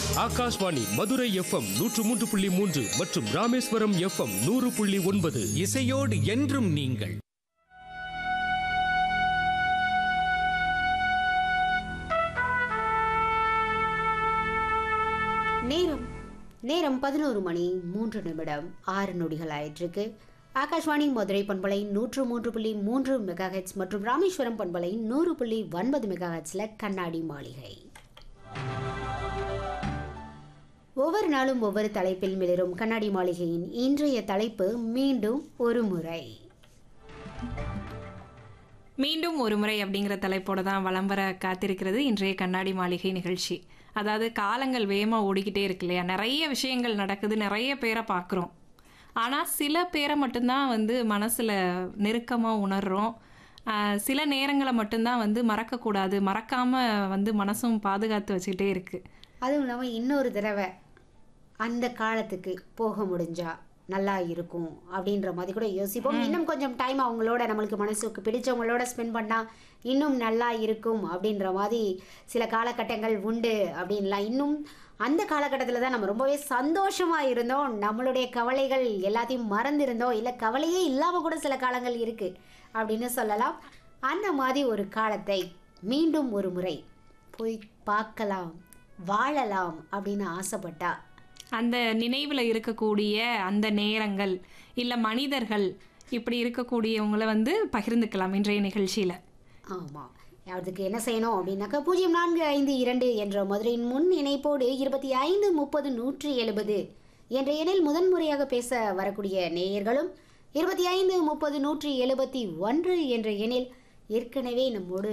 Akashvani Madurai FM நூற்று மூன்று புள்ளி மூன்று மற்றும் ராமேஸ்வரம் எஃப்எம் நூறு புள்ளி ஒன்பது இசையோடு என்றும் நீங்கள் நேரம் நேரம் பதினோரு மணி மூன்று நிமிடம் ஆறு நொடிகள் ஆயிற்றுக்கு ஆகாஷ்வாணி மதுரை பண்பலை நூற்று மூன்று புள்ளி மூன்று மெகாஹெட்ஸ் மற்றும் ராமேஸ்வரம் பண்பலை நூறு புள்ளி ஒன்பது மெகாஹெட்ஸில் கண்ணாடி மாளிகை ஒவ்வொரு நாளும் ஒவ்வொரு தலைப்பில் மிளரும் கண்ணாடி மாளிகையின் இன்றைய தலைப்பு மீண்டும் ஒரு முறை மீண்டும் ஒரு முறை அப்படிங்கிற தலைப்போட தான் வலம் வர காத்திருக்கிறது இன்றைய கண்ணாடி மாளிகை நிகழ்ச்சி அதாவது காலங்கள் வேகமாக ஓடிக்கிட்டே இருக்கு இல்லையா நிறைய விஷயங்கள் நடக்குது நிறைய பேரை பார்க்குறோம் ஆனால் சில பேரை மட்டும்தான் வந்து மனசில் நெருக்கமாக உணர்றோம் ஆஹ் சில நேரங்களை மட்டும்தான் வந்து மறக்கக்கூடாது மறக்காமல் வந்து மனசும் பாதுகாத்து வச்சுக்கிட்டே இருக்குது அதுவும் இல்லாமல் இன்னொரு தடவை அந்த காலத்துக்கு போக முடிஞ்சா நல்லா இருக்கும் அப்படின்ற மாதிரி கூட யோசிப்போம் இன்னும் கொஞ்சம் டைம் அவங்களோட நம்மளுக்கு மனசுக்கு பிடிச்சவங்களோட ஸ்பெண்ட் பண்ணால் இன்னும் நல்லா இருக்கும் அப்படின்ற மாதிரி சில காலகட்டங்கள் உண்டு அப்படின்லாம் இன்னும் அந்த காலகட்டத்தில் தான் நம்ம ரொம்பவே சந்தோஷமாக இருந்தோம் நம்மளுடைய கவலைகள் எல்லாத்தையும் மறந்திருந்தோம் இல்லை கவலையே இல்லாமல் கூட சில காலங்கள் இருக்குது அப்படின்னு சொல்லலாம் அந்த மாதிரி ஒரு காலத்தை மீண்டும் ஒரு முறை போய் பார்க்கலாம் வாழலாம் அப்படின்னு ஆசைப்பட்டா அந்த நினைவில் இருக்கக்கூடிய அந்த நேரங்கள் இல்லை மனிதர்கள் இப்படி இருக்கக்கூடியவங்கள வந்து பகிர்ந்துக்கலாம் இன்றைய நிகழ்ச்சியில் ஆமாம் அதுக்கு என்ன செய்யணும் அப்படின்னாக்கா பூஜ்ஜியம் நான்கு ஐந்து இரண்டு என்ற மதுரையின் முன் இணைப்போடு இருபத்தி ஐந்து முப்பது நூற்றி எழுபது என்ற எண்ணில் முதன்முறையாக பேச வரக்கூடிய நேயர்களும் இருபத்தி ஐந்து முப்பது நூற்றி எழுபத்தி ஒன்று என்ற எண்ணில் ஏற்கனவே நம்மோடு